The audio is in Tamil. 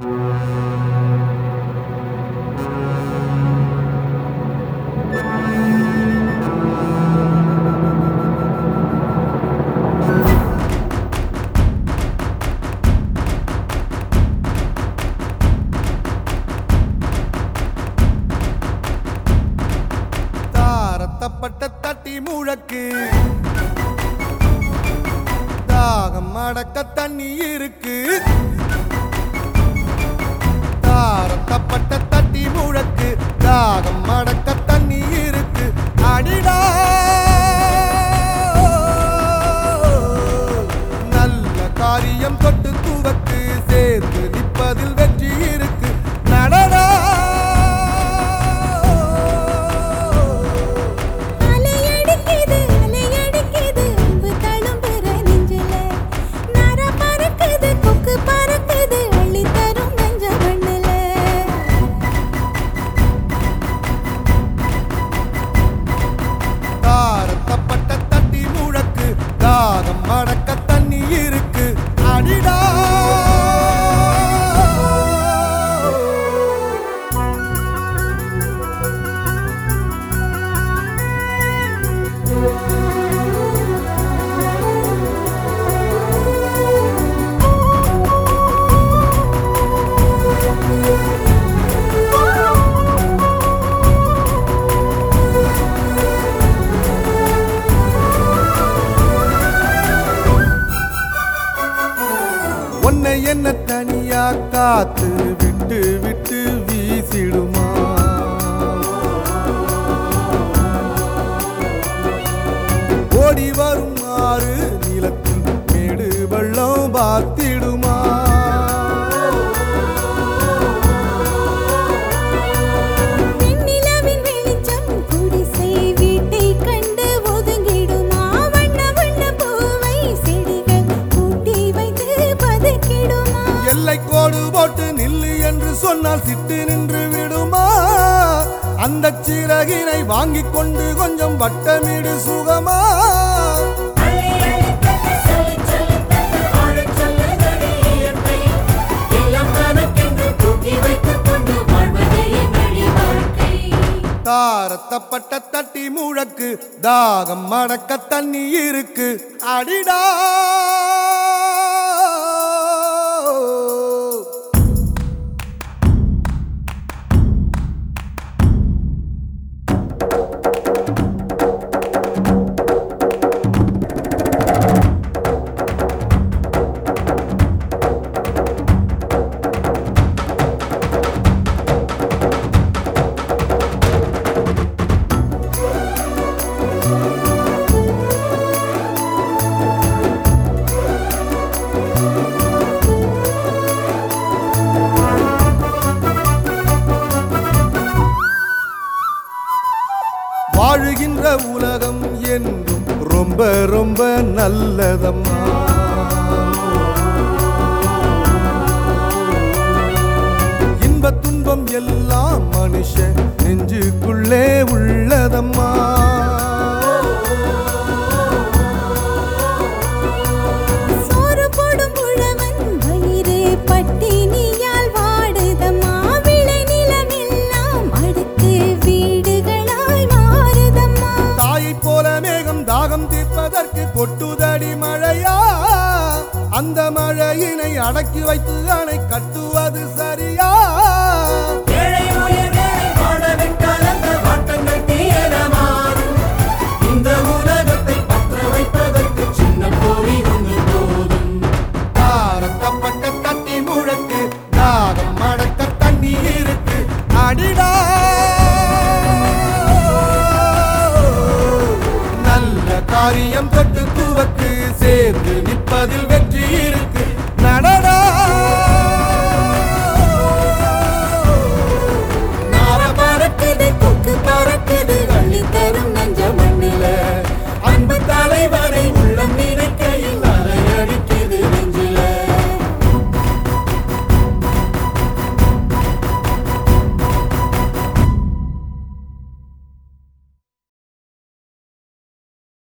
தாரத்தப்பட்ட தட்டி முழக்கு தாகம் அடக்க தண்ணி இருக்கு தாரத்தப்பட்ட தட்டி முழக்கு தாகம் அடக்க தண்ணி இருக்கு அடிடா நல்ல காரியம் தொட்டு துவக்கு சேர்ந்து நிற்பதில் வெற்றி இருக்கு நடடா அலையடிக்குது அலையடிக்குது அம்பு தழும்புற நெஞ்சில நர பறக்குது கொக்கு பறக்குது அள்ளி தரும் நெஞ்ச மண்ணுல தாரத்தப்பட்ட தட்டி முழக்கு தாகம் அடக்க தண்ணி இருக்கு அடிடா உன்னை என்ன தனியா காத்து விட்டு விட்டு வீசிடுமா ஓடி வரும் ஆறு நிலத்தில் மேடு வெள்ளம் பார்த்திடுமா வெண்ணிலவின் வெளிச்சம் குடிசை வீட்டை கண்டு ஒதுங்கிடுமா வண்ண வண்ண பூவை செடிகள் கூட்டி வைத்து பதுக்கிடுமா எல்லை கோடு போட்டு நில்லு என்று சொன்னால் சிட்டு நின்று விடுமா அந்த சிறகினை வாங்கிக் கொண்டு கொஞ்சம் வட்டமிடு சுகமா தாரத்தப்பட்ட தட்டி முழக்கு தாகம் மடக்க தண்ணி இருக்கு அடிடா வாழுகின்ற உலகம் என்றும் ரொம்ப ரொம்ப நல்லதம்மா இன்ப துன்பம் எல்லாம் மனுஷ நெஞ்சுக்குள்ளே உள்ளதம்மா சோறு போடும் உழவன் வயிறு பட்டினியால் வாடுதம்மா விளை நிலமெல்லாம் அடுத்து வீடுகளாய் மாறுதம்மா தாயை போல மேகம் தாகம் தீர்ப்பதற்கு கொட்டுதடி மழையா அந்த மழையினை அடக்கி வைத்து அணை கட்டுவது சரியா ஏழை உயிர் வேலை வாழவிட்டால் அந்த வாட்டங்கள் தீயன மாறும். இந்த உலகத்தை பற்ற வைப்பதற்கு சின்ன கோழி ஒன்று போதும் தாரத்தப்பட்ட தட்டி முழக்கு தாகம் மடக்க தண்ணி இருக்கு அடிடா நல்ல காரியம் தொட்டு துவக்கு சேர்ந்து நிற்பதில் வெற்றி